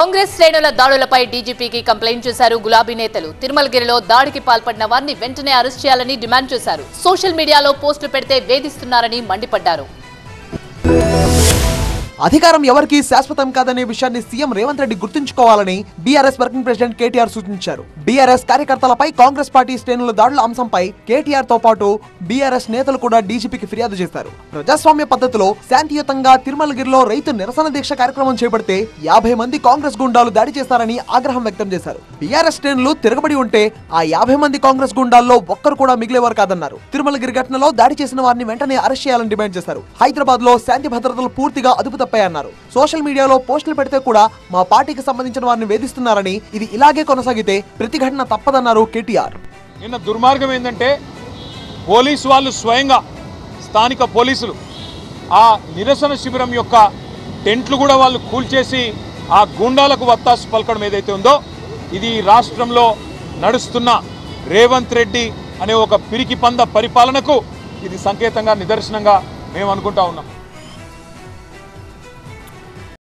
కాంగ్రెస్ శ్రేణుల దాడులపై డీజీపీకి కంప్లైంట్ చేశారు గులాబీ నేతలు తిరుమలగిరిలో దాడికి పాల్పడిన వారిని వెంటనే అరెస్ట్ చేయాలని డిమాండ్ చేశారు సోషల్ మీడియాలో పోస్టులు పెడితే వేధిస్తున్నారని మండిపడ్డారు అధికారం ఎవరికీ శాశ్వతం కాదనే విషయాన్ని సీఎం రేవంత్ రెడ్డి గుర్తుంచుకోవాలని బీఆర్ఎస్ వర్కింగ్ ప్రెసిడెంట్ కేటీఆర్ సూచించారు బీఆర్ఎస్ కార్యకర్తలపై కాంగ్రెస్ పార్టీ శ్రేణుల దాడుల అంశంపై కేటీఆర్ తో పాటు బీఆర్ఎస్ నేతలు కూడా డీజీపీకి ఫిర్యాదు చేశారు ప్రజాస్వామ్య పద్ధతిలో శాంతియుతంగా తిరుమలగిరిలో రైతు నిరసన దీక్ష కార్యక్రమం చేపడితే యాభై మంది కాంగ్రెస్ గుండాలు దాడి చేశారని ఆగ్రహం వ్యక్తం చేశారు బీఆర్ఎస్ శ్రేణులు తిరగబడి ఉంటే ఆ యాభై మంది కాంగ్రెస్ గుండాల్లో ఒక్కరు కూడా మిగిలేవారు కాదన్నారు తిరుమలగిరి ఘటనలో దాడి చేసిన వారిని వెంటనే అరెస్ట్ చేయాలని డిమాండ్ చేశారు హైదరాబాద్ లో శాంతి భద్రతలు పూర్తిగా అదుపు తప్పాయన్నారు సోషల్ మీడియాలో పోస్టులు పెడితే కూడా మా పార్టీకి సంబంధించిన వారిని వేధిస్తున్నారని ఇది ఇలాగే కొనసాగితే ప్రతిఘటన తప్పదన్నారు కేటీఆర్ నిన్న దుర్మార్గం ఏంటంటే పోలీసు వాళ్ళు స్వయంగా స్థానిక పోలీసులు ఆ నిరసన శిబిరం యొక్క టెంట్లు కూడా వాళ్ళు కూల్చేసి ఆ గుండాలకు వత్తాసు పలకడం ఏదైతే ఉందో ఇది ఈ రాష్ట్రంలో నడుస్తున్న రేవంత్ రెడ్డి అనే ఒక పిరికి పంద పరిపాలనకు ఇది సంకేతంగా నిదర్శనంగా మేము అనుకుంటా ఉన్నాం